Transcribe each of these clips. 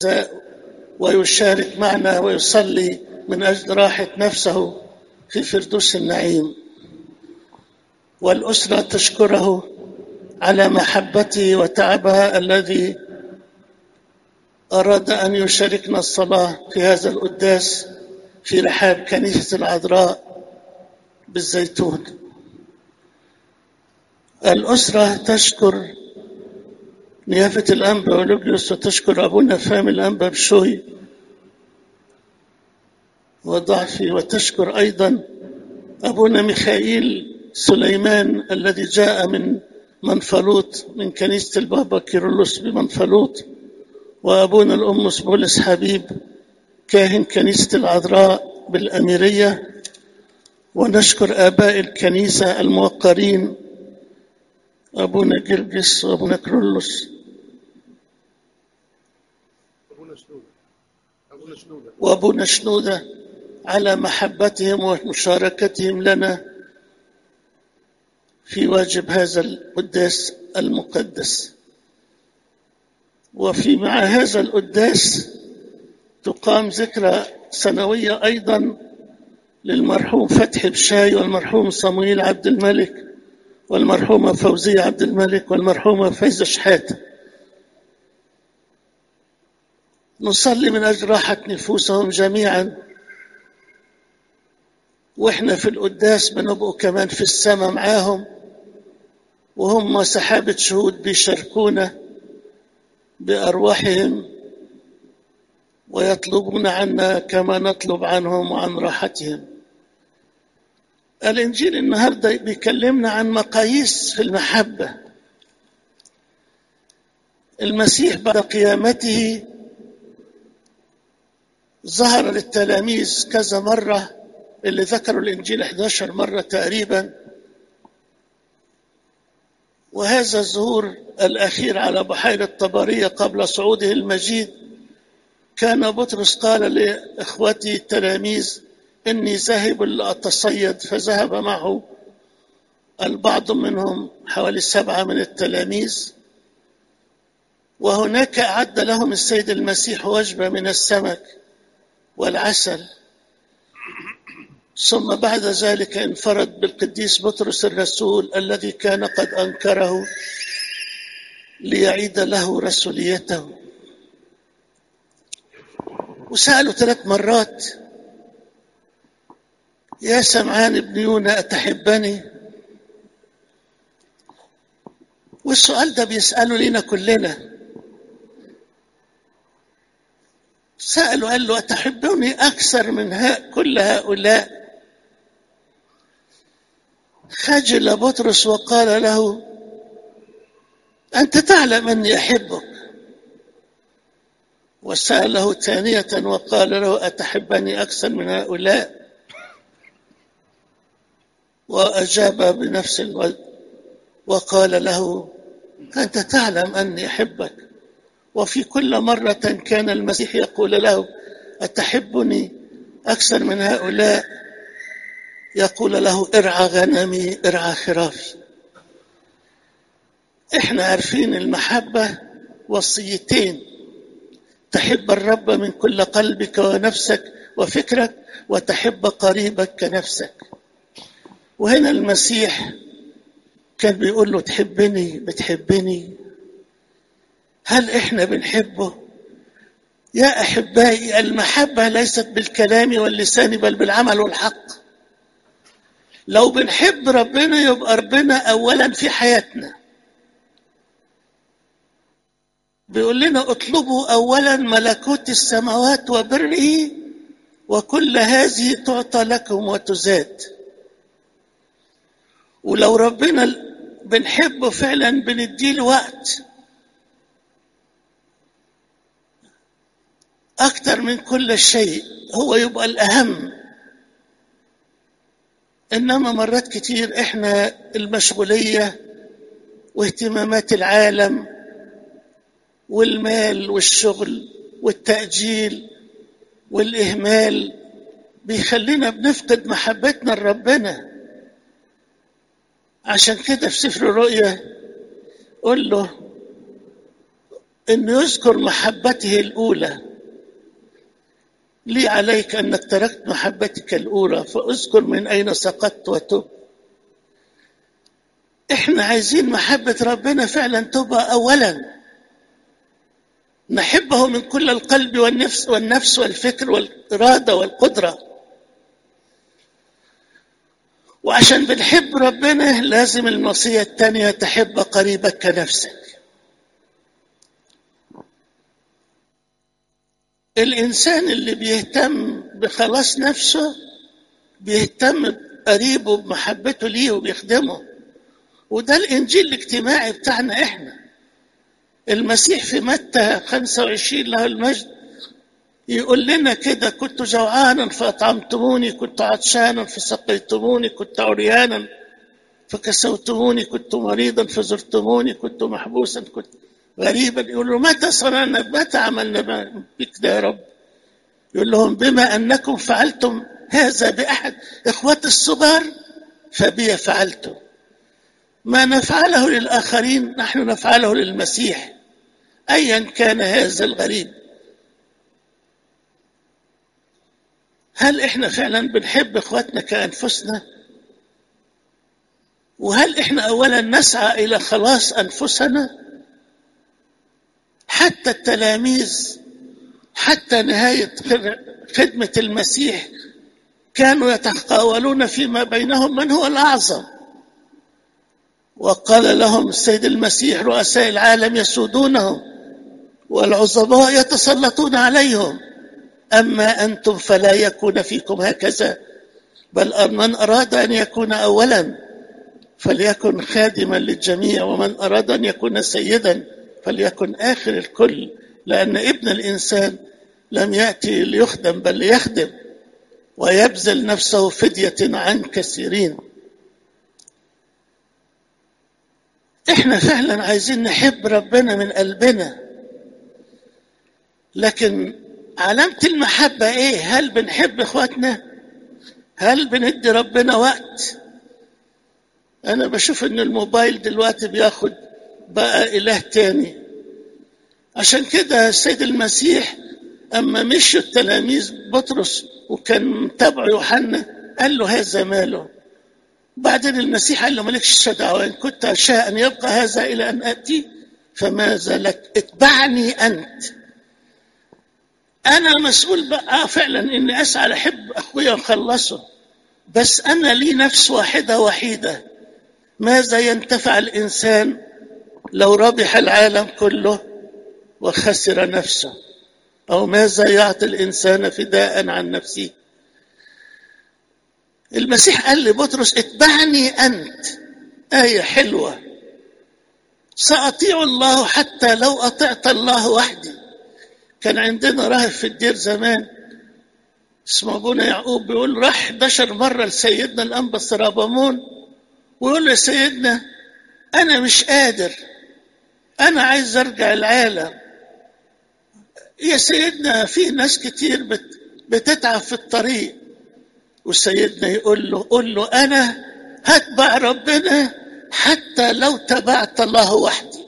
ويشارك معنا ويصلي من أجل راحة نفسه في فردوس النعيم والأسرة تشكره على محبته وتعبها الذي أراد أن يشاركنا الصلاة في هذا القداس في رحاب كنيسة العذراء بالزيتون الأسرة تشكر نيافة الأنبا ولوجيوس وتشكر أبونا فهم الأنبا بشوي وضعفي وتشكر أيضا أبونا ميخائيل سليمان الذي جاء من منفلوط من كنيسة البابا كيرلس بمنفلوط وأبونا الأمس بولس حبيب كاهن كنيسة العذراء بالأميرية ونشكر آباء الكنيسة الموقرين أبونا جرجس وأبونا كرولوس وأبونا شنودة على محبتهم ومشاركتهم لنا في واجب هذا القداس المقدس وفي مع هذا القداس تقام ذكرى سنوية أيضا للمرحوم فتحي بشاي والمرحوم صمويل عبد الملك والمرحومة فوزية عبد الملك والمرحومة فايزة شحاتة نصلي من أجل راحة نفوسهم جميعا وإحنا في القداس بنبقوا كمان في السماء معاهم وهم سحابة شهود بيشاركونا بأرواحهم ويطلبون عنا كما نطلب عنهم وعن راحتهم الإنجيل النهاردة بيكلمنا عن مقاييس في المحبة المسيح بعد قيامته ظهر للتلاميذ كذا مرة اللي ذكروا الإنجيل 11 مرة تقريبا وهذا الظهور الأخير على بحيرة طبرية قبل صعوده المجيد كان بطرس قال لإخوتي التلاميذ إني ذاهب لأتصيد فذهب معه البعض منهم حوالي سبعة من التلاميذ وهناك أعد لهم السيد المسيح وجبة من السمك والعسل ثم بعد ذلك انفرد بالقديس بطرس الرسول الذي كان قد أنكره ليعيد له رسوليته وسأله ثلاث مرات يا سمعان ابن يونا أتحبني والسؤال ده بيسأله لنا كلنا سأله قال له أتحبني أكثر من ها كل هؤلاء خجل بطرس وقال له أنت تعلم أني أحبك وسأله ثانية وقال له أتحبني أكثر من هؤلاء وأجاب بنفس الوجه وقال له أنت تعلم أني أحبك وفي كل مرة كان المسيح يقول له أتحبني أكثر من هؤلاء يقول له ارعى غنمي ارعى خرافي احنا عارفين المحبة وصيتين تحب الرب من كل قلبك ونفسك وفكرك وتحب قريبك كنفسك وهنا المسيح كان بيقول له تحبني بتحبني هل احنا بنحبه يا احبائي المحبه ليست بالكلام واللسان بل بالعمل والحق لو بنحب ربنا يبقى ربنا اولا في حياتنا بيقول لنا اطلبوا اولا ملكوت السماوات وبره وكل هذه تعطى لكم وتزاد ولو ربنا بنحبه فعلا بنديله وقت أكثر من كل شيء هو يبقى الأهم إنما مرات كتير إحنا المشغولية واهتمامات العالم والمال والشغل والتأجيل والإهمال بيخلينا بنفقد محبتنا لربنا عشان كده في سفر الرؤيا قل له انه يذكر محبته الاولى لي عليك انك تركت محبتك الاولى فاذكر من اين سقطت وتب احنا عايزين محبه ربنا فعلا تبقى اولا نحبه من كل القلب والنفس والنفس والفكر والاراده والقدره وعشان بنحب ربنا لازم الوصيه الثانيه تحب قريبك كنفسك الإنسان اللي بيهتم بخلاص نفسه بيهتم بقريبه بمحبته ليه وبيخدمه وده الإنجيل الاجتماعي بتاعنا إحنا المسيح في متى 25 له المجد يقول لنا كده كنت جوعانا فأطعمتموني كنت عطشانا فسقيتموني كنت عريانا فكسوتموني كنت مريضا فزرتموني كنت محبوسا كنت غريبا يقول له متى صنعنا متى عملنا بك ده يا رب يقول لهم بما انكم فعلتم هذا باحد اخوات الصغار فبي فعلتم ما نفعله للاخرين نحن نفعله للمسيح ايا كان هذا الغريب هل احنا فعلا بنحب اخواتنا كانفسنا وهل احنا اولا نسعى الى خلاص انفسنا حتى التلاميذ حتى نهاية خدمة المسيح كانوا يتقاولون فيما بينهم من هو الأعظم وقال لهم السيد المسيح رؤساء العالم يسودونهم والعظماء يتسلطون عليهم أما أنتم فلا يكون فيكم هكذا بل من أراد أن يكون أولا فليكن خادما للجميع ومن أراد أن يكون سيدا فليكن آخر الكل لأن ابن الإنسان لم يأتي ليخدم بل ليخدم ويبذل نفسه فدية عن كثيرين احنا فعلا عايزين نحب ربنا من قلبنا لكن علامة المحبة ايه هل بنحب اخواتنا هل بندي ربنا وقت انا بشوف ان الموبايل دلوقتي بياخد بقى إله تاني عشان كده السيد المسيح أما مشوا التلاميذ بطرس وكان متابعه يوحنا قال له هذا ماله بعدين المسيح قال له مالكش دعوة وإن كنت أشاء أن يبقى هذا إلى أن أتي فماذا لك اتبعني أنت أنا مسؤول بقى فعلا إني أسعى لأحب أخويا وأخلصه بس أنا لي نفس واحدة وحيدة ماذا ينتفع الإنسان لو ربح العالم كله وخسر نفسه او ماذا يعطي الانسان فداء عن نفسه المسيح قال لبطرس اتبعني انت ايه حلوه ساطيع الله حتى لو اطعت الله وحدي كان عندنا راهب في الدير زمان اسمه ابونا يعقوب بيقول راح 11 مره لسيدنا الانبا سرابامون ويقول له يا سيدنا انا مش قادر انا عايز ارجع العالم يا سيدنا في ناس كتير بت بتتعب في الطريق وسيدنا يقول له قول له انا هتبع ربنا حتى لو تبعت الله وحدي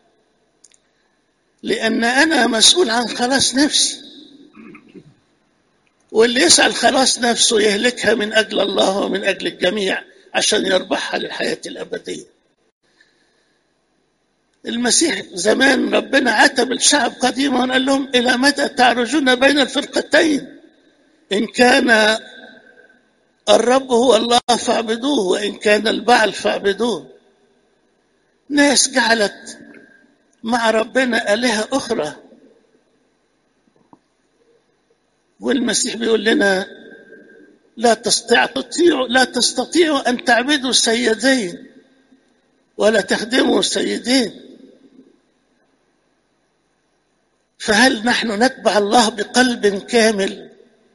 لان انا مسؤول عن خلاص نفسي واللي يسعى خلاص نفسه يهلكها من اجل الله ومن اجل الجميع عشان يربحها للحياه الابديه المسيح زمان ربنا عاتب الشعب قديما وقال لهم إلى متى تعرجون بين الفرقتين إن كان الرب هو الله فاعبدوه وإن كان البعل فاعبدوه ناس جعلت مع ربنا آلهة أخرى والمسيح بيقول لنا لا تستطيعوا لا تستطيعوا أن تعبدوا سيدين ولا تخدموا سيدين فهل نحن نتبع الله بقلب كامل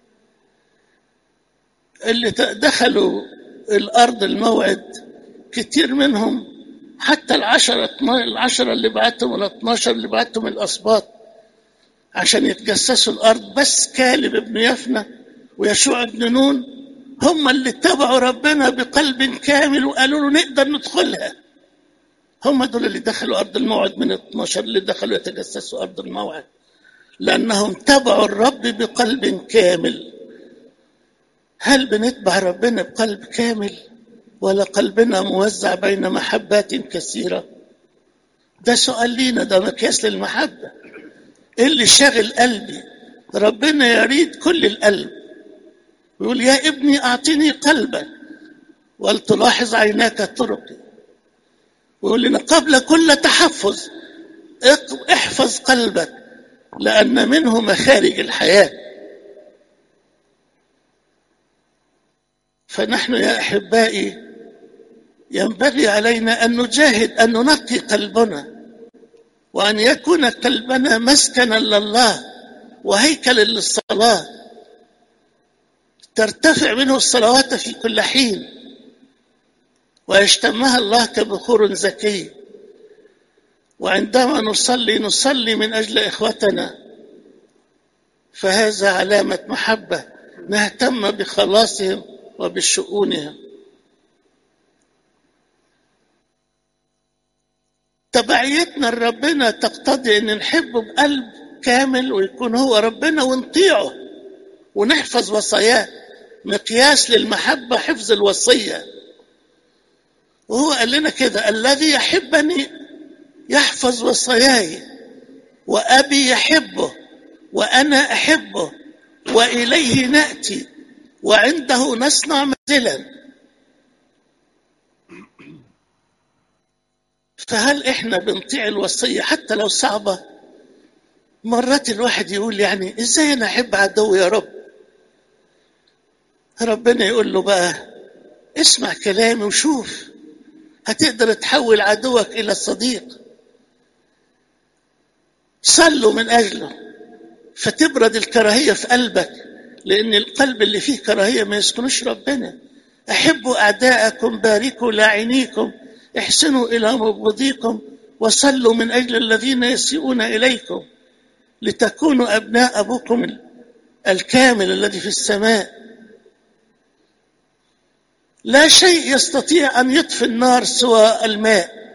اللي دخلوا الأرض الموعد كتير منهم حتى العشرة العشرة اللي بعتهم ولا 12 اللي بعتهم الأسباط عشان يتجسسوا الأرض بس كالب ابن يفنى ويشوع ابن نون هم اللي اتبعوا ربنا بقلب كامل وقالوا له نقدر ندخلها هم دول اللي دخلوا أرض الموعد من 12 اللي دخلوا يتجسسوا أرض الموعد لأنهم تبعوا الرب بقلب كامل هل بنتبع ربنا بقلب كامل ولا قلبنا موزع بين محبات كثيرة ده سؤال لينا ده مقياس للمحبة ايه اللي شاغل قلبي ربنا يريد كل القلب يقول يا ابني اعطني قلبك ولتلاحظ عيناك طرقي ويقول لنا قبل كل تحفظ احفظ قلبك لأن منه مخارج الحياة فنحن يا أحبائي ينبغي علينا أن نجاهد أن ننقي قلبنا وأن يكون قلبنا مسكنا لله وهيكلا للصلاة ترتفع منه الصلوات في كل حين ويشتمها الله كبخور زكي وعندما نصلي نصلي من اجل اخوتنا فهذا علامه محبه نهتم بخلاصهم وبشؤونهم تبعيتنا لربنا تقتضي ان نحبه بقلب كامل ويكون هو ربنا ونطيعه ونحفظ وصاياه مقياس للمحبه حفظ الوصيه وهو قال لنا كده الذي يحبني يحفظ وصاياي وابي يحبه وانا احبه واليه ناتي وعنده نصنع منزلا فهل احنا بنطيع الوصيه حتى لو صعبه مرات الواحد يقول يعني ازاي انا احب عدوي يا رب ربنا يقول له بقى اسمع كلامي وشوف هتقدر تحول عدوك الى صديق صلوا من اجله فتبرد الكراهيه في قلبك لان القلب اللي فيه كراهيه ما يسكنوش ربنا احبوا اعداءكم باركوا لاعنيكم احسنوا الى مبغضيكم وصلوا من اجل الذين يسيئون اليكم لتكونوا ابناء ابوكم الكامل الذي في السماء لا شيء يستطيع ان يطفي النار سوى الماء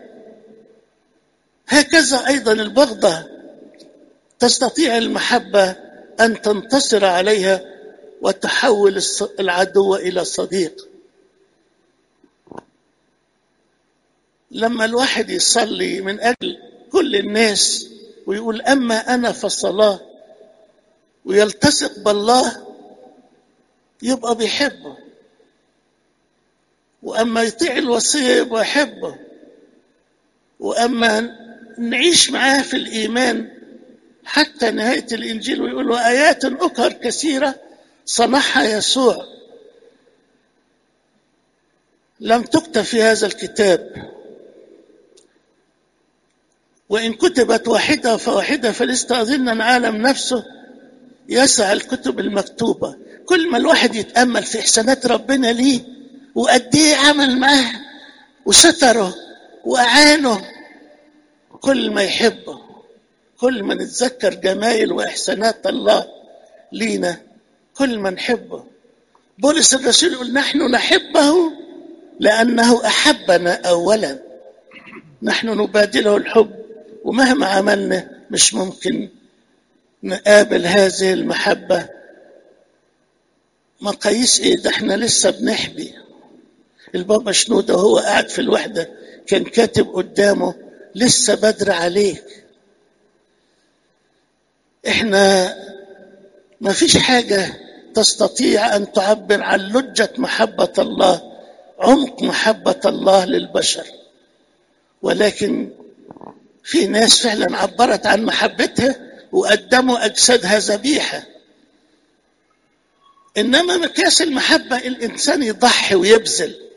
هكذا ايضا البغضه تستطيع المحبه ان تنتصر عليها وتحول العدو الى صديق لما الواحد يصلي من اجل كل الناس ويقول اما انا فالصلاه ويلتصق بالله يبقى بيحبه واما يطيع الوصيه يبقى يحبه واما نعيش معاه في الايمان حتى نهايه الانجيل ويقول وايات اخر كثيره صنعها يسوع لم تكتب في هذا الكتاب وان كتبت واحده فواحده فليستاذن العالم نفسه يسع الكتب المكتوبه كل ما الواحد يتامل في احسانات ربنا ليه وقد ايه عمل معاه وستره واعانه كل ما يحبه كل ما نتذكر جمايل واحسانات الله لينا كل ما نحبه بولس الرسول يقول نحن نحبه لانه احبنا اولا نحن نبادله الحب ومهما عملنا مش ممكن نقابل هذه المحبه مقاييس ايه ده احنا لسه بنحبي البابا شنودة وهو قاعد في الوحدة كان كاتب قدامه لسه بدر عليك احنا ما فيش حاجة تستطيع أن تعبر عن لجة محبة الله عمق محبة الله للبشر ولكن في ناس فعلا عبرت عن محبتها وقدموا أجسادها ذبيحة إنما مقياس المحبة الإنسان يضحي ويبذل